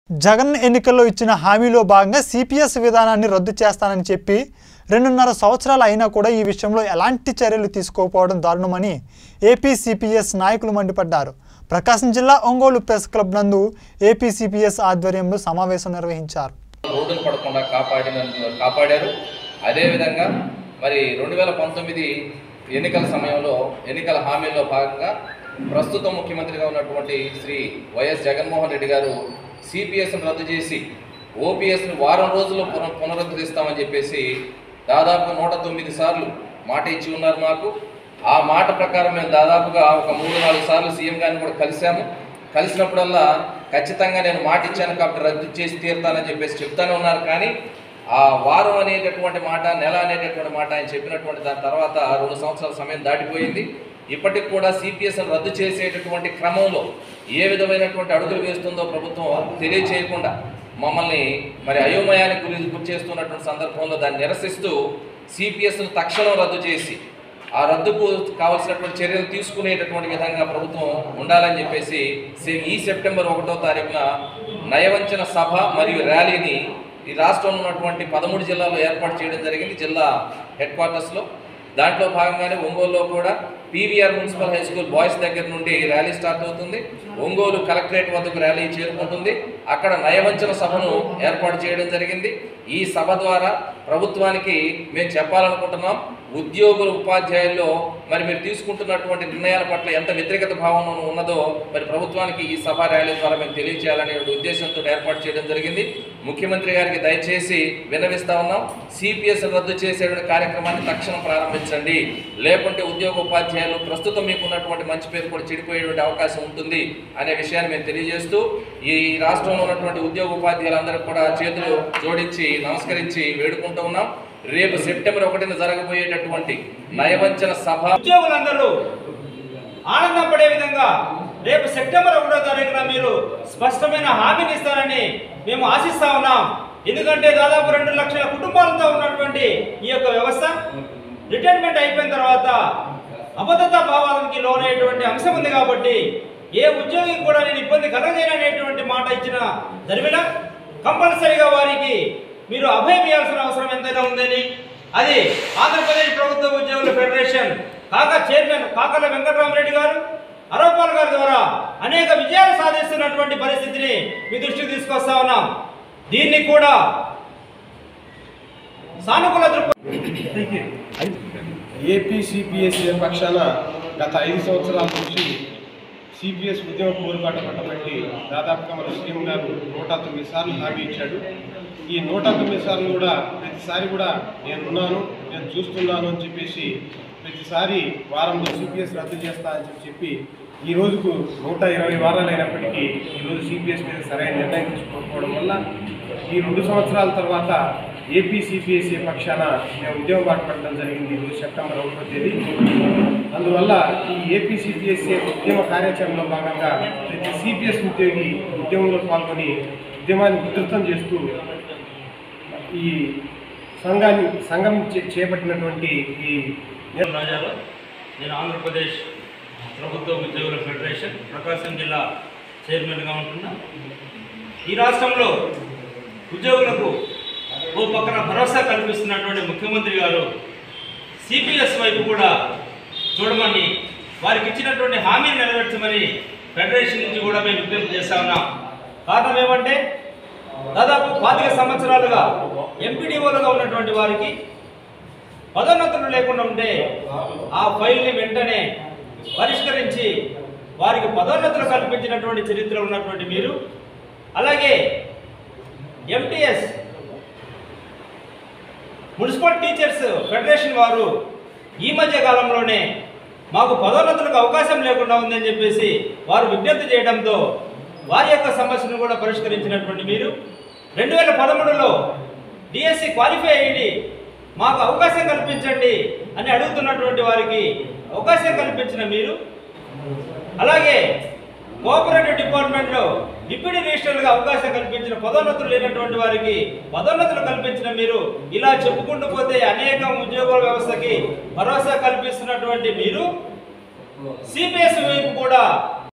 జగన్ ఎన్నికల్లో ఇచ్చిన హామీలో భాగంగా సిపిఎస్ విధానాన్ని రద్దు చేస్తానని చెప్పి రెండున్నర సంవత్సరాలు అయినా కూడా ఈ విషయంలో ఎలాంటి చర్యలు తీసుకోకపోవడం దారుణమని ఏపీ సిపిఎస్ నాయకులు మండిపడ్డారు ప్రకాశం జిల్లా ఒంగోలు ప్రెస్ క్లబ్ నందు ఏపీ సిపిఎస్ ఆధ్వర్యంలో సమావేశం నిర్వహించారు రోడ్డును పడకుండా కాపాడిన కాపాడారు అదేవిధంగా మరి రెండు వేల పంతొమ్మిది ఎన్నికల సమయంలో ఎన్నికల హామీల్లో భాగంగా ప్రస్తుత ముఖ్యమంత్రిగా ఉన్నటువంటి శ్రీ వైఎస్ జగన్మోహన్ రెడ్డి గారు సిపిఎస్ను రద్దు చేసి ఓపీఎస్ను వారం రోజుల్లో పున పునరుద్ధరిస్తామని చెప్పేసి దాదాపు నూట తొమ్మిది సార్లు మాట ఇచ్చి ఉన్నారు మాకు ఆ మాట ప్రకారం మేము దాదాపుగా ఒక మూడు నాలుగు సార్లు సీఎం గారిని కూడా కలిశాము కలిసినప్పుడల్లా ఖచ్చితంగా నేను మాట ఇచ్చాను కాబట్టి రద్దు చేసి తీరుతానని చెప్పేసి చెప్తానే ఉన్నారు కానీ ఆ వారం అనేటటువంటి మాట నెల అనేటటువంటి మాట ఆయన చెప్పినటువంటి దాని తర్వాత రెండు సంవత్సరాల సమయం దాటిపోయింది ఇప్పటికి కూడా సిపిఎస్ రద్దు చేసేటటువంటి క్రమంలో ఏ విధమైనటువంటి అడుగులు వేస్తుందో ప్రభుత్వం తెలియచేయకుండా మమ్మల్ని మరి అయోమయానికి గురి గురి చేస్తున్నటువంటి సందర్భంలో దాన్ని నిరసిస్తూ సిపిఎస్ను తక్షణం రద్దు చేసి ఆ రద్దుకు కావాల్సినటువంటి చర్యలు తీసుకునేటటువంటి విధంగా ప్రభుత్వం ఉండాలని చెప్పేసి సే- ఈ సెప్టెంబర్ ఒకటో తారీఖున నయవంచన సభ మరియు ర్యాలీని ఈ రాష్ట్రంలో ఉన్నటువంటి పదమూడు జిల్లాల్లో ఏర్పాటు చేయడం జరిగింది జిల్లా హెడ్ క్వార్టర్స్లో దాంట్లో భాగంగానే ఒంగోలులో కూడా PVR municipal high school boys దగ్గర నుండి ర్యాలీ స్టార్ట్ అవుతుంది ఒంగోలు కలెక్టరేట్ వద్దకు ర్యాలీ చేరుకుంటుంది అక్కడ నయవంచన సభను ఏర్పాటు చేయడం జరిగింది ఈ సభ ద్వారా ప్రభుత్వానికి మేము చెప్పాలనుకుంటున్నాం ఉద్యోగులు ఉపాధ్యాయుల్లో మరి మీరు తీసుకుంటున్నటువంటి నిర్ణయాల పట్ల ఎంత వ్యతిరేకత భావం ఉన్నదో మరి ప్రభుత్వానికి ఈ సభ ర్యాలీ ద్వారా మేము తెలియజేయాలనే ఉద్దేశంతో ఏర్పాటు చేయడం జరిగింది ముఖ్యమంత్రి గారికి దయచేసి విన్నవిస్తా ఉన్నాం సిపిఎస్ రద్దు చేసేటువంటి కార్యక్రమాన్ని తక్షణం ప్రారంభించండి లేకుంటే ఉద్యోగ ఉపాధ్యాయులు ప్రస్తుతం మీకు ఉన్నటువంటి మంచి పేరు కూడా చెడిపోయేటువంటి అవకాశం ఉంటుంది అనే విషయాన్ని మేము తెలియజేస్తూ ఈ రాష్ట్రంలో ఉన్నటువంటి ఉద్యోగ ఉపాధ్యాయులందరూ కూడా చేతులు జోడించి నమస్కరించి వేడుకుంటూ ఉన్నాం రేపు సెప్టెంబర్ ఒకటిన జరగబోయేటటువంటి నయవంచన సభ ఉద్యోగులందరూ ఆనందం పడే విధంగా రేపు సెప్టెంబర్ ఒకటో తారీఖున మీరు స్పష్టమైన హామీని ఇస్తారని మేము ఆశిస్తా ఉన్నాం ఎందుకంటే దాదాపు రెండు లక్షల కుటుంబాలతో ఉన్నటువంటి ఈ యొక్క వ్యవస్థ రిటైర్మెంట్ అయిపోయిన తర్వాత అబద్ధత భావాలకి లోనయ్యేటువంటి అంశం ఉంది కాబట్టి ఏ ఉద్యోగికి కూడా నేను ఇబ్బంది కలగజేయననేటువంటి మాట ఇచ్చిన దరిమిల కంపల్సరీగా వారికి మీరు అభయం ఇవ్వాల్సిన అవసరం ఎంతైనా ఉందని అది ఆంధ్రప్రదేశ్ ప్రభుత్వ ఉద్యోగుల ఫెడరేషన్ కాక చైర్మన్ కాకల వెంకటరామరెడ్డి గారు అరవపాల్ గారి ద్వారా అనేక విజయాలు సాధిస్తున్నటువంటి పరిస్థితిని మీ దృష్టికి తీసుకొస్తా ఉన్నాం దీన్ని కూడా సానుకూల దృక్పథం ఏపీ సిపిఎస్ పక్షాన గత ఐదు సంవత్సరాల నుంచి సిపిఎస్ ఉద్యమ పోరుబాట పట్టబట్టి దాదాపుగా మన సీఎం గారు నూట తొమ్మిది సార్లు హామీ ఇచ్చాడు ఈ నూట తొమ్మిది సార్లు కూడా ప్రతిసారి కూడా నేను ఉన్నాను నేను చూస్తున్నాను అని చెప్పేసి ప్రతిసారి వారంలో సిపిఎస్ రద్దు చేస్తా అని చెప్పి చెప్పి ఈ రోజుకు నూట ఇరవై వారాలు అయినప్పటికీ ఈరోజు సిపిఎస్ మీద సరైన నిర్ణయం తీసుకోకపోవడం వల్ల ఈ రెండు సంవత్సరాల తర్వాత ఏపీ సిపిఎస్ఏ పక్షాన మేము ఉద్యమం బాటపడడం జరిగింది ఈరోజు సెప్టెంబర్ ఒకటో తేదీ అందువల్ల ఈ ఏపీ సిపిఎస్ఏ ఉద్యమ కార్యాచరణలో భాగంగా ప్రతి సిపిఎస్ ఉద్యోగి ఉద్యమంలో పాల్గొని ఉద్యమాన్ని ఉధృతం చేస్తూ ఈ సంఘాన్ని సంఘం చే- చేపట్టినటువంటి ఈ నేను రాజారావు నేను ఆంధ్రప్రదేశ్ ప్రభుత్వ ఉద్యోగుల ఫెడరేషన్ ప్రకాశం జిల్లా చైర్మన్గా ఉంటున్నా ఈ రాష్ట్రంలో ఉద్యోగులకు ఓ పక్కన భరోసా కల్పిస్తున్నటువంటి ముఖ్యమంత్రి గారు సిపిఎస్ వైపు కూడా చూడమని వారికి ఇచ్చినటువంటి హామీని నెరవేర్చమని ఫెడరేషన్ నుంచి కూడా మేము విజ్ఞప్తి చేస్తా ఉన్నాం కారణం ఏమంటే దాదాపు పాతిక సంవత్సరాలుగా ఎంపీడీఓలుగా ఉన్నటువంటి వారికి పదోన్నతులు లేకుండా ఉంటే ఆ ఫైల్ని వెంటనే పరిష్కరించి వారికి పదోన్నతులు కల్పించినటువంటి చరిత్ర ఉన్నటువంటి మీరు అలాగే ఎంటీఎస్ మున్సిపల్ టీచర్స్ ఫెడరేషన్ వారు ఈ మధ్య కాలంలోనే మాకు పదోన్నతులకు అవకాశం లేకుండా ఉందని చెప్పేసి వారు విజ్ఞప్తి చేయడంతో వారి యొక్క సమస్యను కూడా పరిష్కరించినటువంటి మీరు రెండు వేల పదమూడులో డిఎస్సి క్వాలిఫై అయ్యి మాకు అవకాశం కల్పించండి అని అడుగుతున్నటువంటి వారికి అవకాశం కల్పించిన మీరు అలాగే కోఆపరేటివ్ డిపార్ట్మెంట్లో డిప్యూటీ రిజిస్టర్లుగా అవకాశం కల్పించిన పదోన్నతులు లేనటువంటి వారికి పదోన్నతులు కల్పించిన మీరు ఇలా చెప్పుకుంటూ పోతే అనేక ఉద్యోగుల వ్యవస్థకి భరోసా కల్పిస్తున్నటువంటి మీరు సిపిఎస్ వైపు కూడా